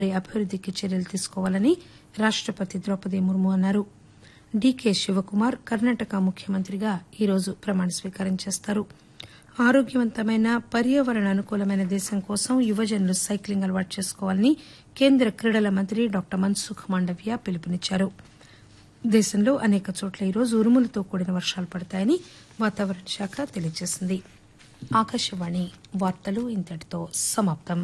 అభివృద్దికి చర్యలు తీసుకోవాలని రాష్టపతి ద్రౌపది ముర్ము అన్నారు డీకే శివకుమార్ కర్ణాటక ముఖ్యమంత్రిగా ఈరోజు ప్రమాణ స్వీకారం చేస్తారు ఆరోగ్యవంతమైన పర్యావరణ అనుకూలమైన దేశం కోసం యువజనులు సైక్లింగ్ అలవాటు చేసుకోవాలని కేంద్ర క్రీడల మంత్రి డాక్టర్ మన్సుఖ్ మాండవ్య పిలుపునిచ్చారు దేశంలో అనేక చోట్ల ఈరోజు ఉరుములతో కూడిన వర్షాలు పడతాయని వాతావరణ శాఖ తెలియజేసింది ఆకాశవాణి వార్తలు ఇంతటితో సమాప్తం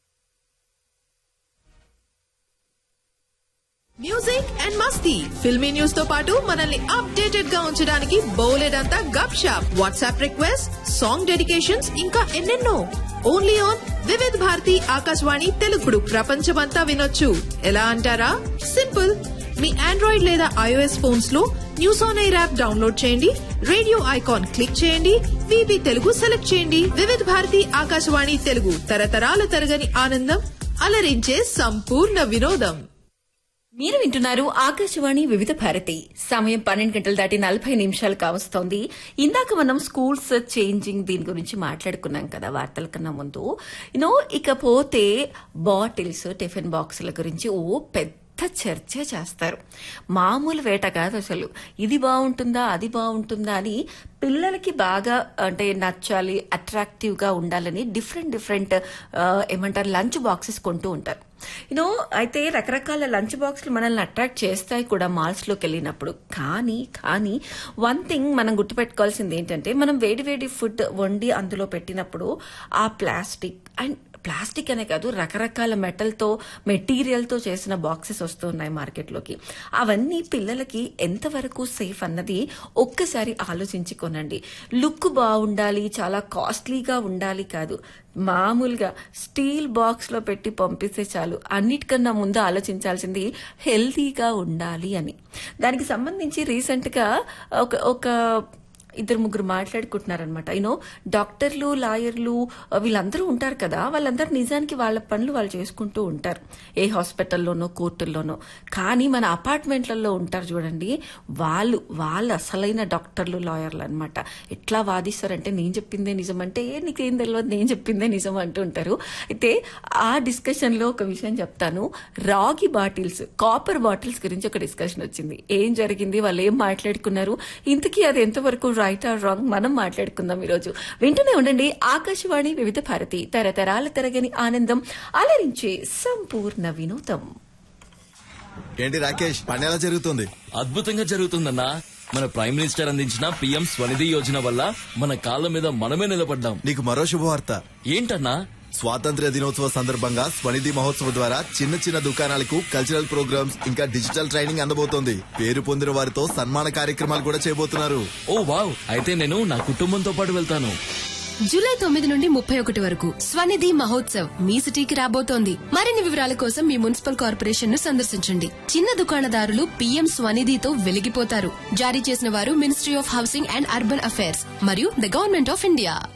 మ్యూజిక్ అండ్ మస్తీ ఫిల్మీ న్యూస్ తో పాటు మనల్ని అప్డేటెడ్ గా ఉంచడానికి బోలెడంతా గప్ షాప్ వాట్సాప్ రిక్వెస్ట్ సాంగ్ డెడికేషన్స్ ఇంకా ఎన్నెన్నో ఓన్లీ ఆన్ వివిధ్ భారతి ఆకాశవాణి తెలుగుడు ప్రపంచమంతా వినొచ్చు ఎలా అంటారా సింపుల్ మీ ఆండ్రాయిడ్ లేదా ఐఓఎస్ ఫోన్స్ లో news on air app download చేయండి రేడియో ఐకాన్ క్లిక్ చేయండి వివి తెలుగు సెలెక్ట్ చేయండి వివిధ భారతి ఆకాశవాణి తెలుగు తరతరాల తరగని ఆనందం అలరించే సంపూర్ణ వినోదం మీరు వింటున్నారు ఆకాశవాణి వివిధ భారతి సమయం పన్నెండు గంటలు దాటి నలభై నిమిషాలు కావస్తోంది ఇందాక మనం స్కూల్స్ చేంజింగ్ దీని గురించి మాట్లాడుకున్నాం కదా వార్తల కన్నా ముందు యూనో ఇకపోతే బాటిల్స్ టిఫిన్ బాక్సుల గురించి ఓ పెద్ద చర్చ చేస్తారు మామూలు వేట కాదు అసలు ఇది బాగుంటుందా అది బాగుంటుందా అని పిల్లలకి బాగా అంటే నచ్చాలి అట్రాక్టివ్ గా ఉండాలని డిఫరెంట్ డిఫరెంట్ ఏమంటారు లంచ్ బాక్సెస్ కొంటూ ఉంటారు యూనో అయితే రకరకాల లంచ్ బాక్స్లు మనల్ని అట్రాక్ట్ చేస్తాయి కూడా మాల్స్ లోకి వెళ్ళినప్పుడు కానీ కానీ వన్ థింగ్ మనం గుర్తుపెట్టుకోవాల్సింది ఏంటంటే మనం వేడి వేడి ఫుడ్ వండి అందులో పెట్టినప్పుడు ఆ ప్లాస్టిక్ అండ్ ప్లాస్టిక్ అనే కాదు రకరకాల మెటల్తో మెటీరియల్తో చేసిన బాక్సెస్ వస్తున్నాయి మార్కెట్లోకి అవన్నీ పిల్లలకి ఎంతవరకు సేఫ్ అన్నది ఒక్కసారి ఆలోచించి కొనండి లుక్ బాగుండాలి చాలా కాస్ట్లీగా ఉండాలి కాదు మామూలుగా స్టీల్ బాక్స్ లో పెట్టి పంపిస్తే చాలు అన్నిటికన్నా ముందు ఆలోచించాల్సింది హెల్తీగా ఉండాలి అని దానికి సంబంధించి రీసెంట్ గా ఒక ఒక ఇద్దరు ముగ్గురు మాట్లాడుకుంటున్నారనమాట యూనో డాక్టర్లు లాయర్లు వీళ్ళందరూ ఉంటారు కదా వాళ్ళందరూ నిజానికి వాళ్ళ పనులు వాళ్ళు చేసుకుంటూ ఉంటారు ఏ హాస్పిటల్లోనో కోర్టుల్లోనో కానీ మన అపార్ట్మెంట్లలో ఉంటారు చూడండి వాళ్ళు వాళ్ళు అసలైన డాక్టర్లు లాయర్లు అనమాట ఎట్లా వాదిస్తారంటే నేను చెప్పిందే నిజం అంటే ఏ నీకేం తెలియదు నేను చెప్పిందే నిజం అంటూ ఉంటారు అయితే ఆ డిస్కషన్ లో ఒక విషయం చెప్తాను రాగి బాటిల్స్ కాపర్ బాటిల్స్ గురించి ఒక డిస్కషన్ వచ్చింది ఏం జరిగింది వాళ్ళు ఏం మాట్లాడుకున్నారు ఇంతకీ అది ఎంతవరకు రైట్ ఆర్ రాంగ్ మనం మాట్లాడుకుందాం ఈరోజు వింటూనే ఉండండి ఆకాశవాణి వివిధ భారతి తరతరాల తరగని ఆనందం అలరించే సంపూర్ణ వినోదం ఏంటి రాకేష్ పని ఎలా జరుగుతుంది అద్భుతంగా జరుగుతుందన్నా మన ప్రైమ్ మినిస్టర్ అందించిన పిఎం స్వనిధి యోజన వల్ల మన కాళ్ళ మీద మనమే నిలబడ్డాం నీకు మరో శుభవార్త ఏంటన్నా స్వాతంత్ర్య దినోత్సవ సందర్భంగా స్వనిధి మహోత్సవ్ ద్వారా చిన్న చిన్న దుకాణాలకు కల్చరల్ ప్రోగ్రామ్స్ ఇంకా డిజిటల్ ట్రైనింగ్ అందబోతోంది పేరు పొందిన వారితో సన్మాన కార్యక్రమాలు కూడా చేయబోతున్నారు ఓ వావ్ అయితే నేను నా కుటుంబంతో పాటు వెళ్తాను జూలై తొమ్మిది నుండి ముప్పై ఒకటి వరకు స్వనిధి మహోత్సవ్ మీ సిటీకి రాబోతోంది మరిన్ని వివరాల కోసం మీ మున్సిపల్ కార్పొరేషన్ ను సందర్శించండి చిన్న దుకాణదారులు పీఎం స్వనిధితో వెలిగిపోతారు జారీ చేసిన వారు ministry of housing and urban affairs మరియు ద గవర్నమెంట్ ఆఫ్ ఇండియా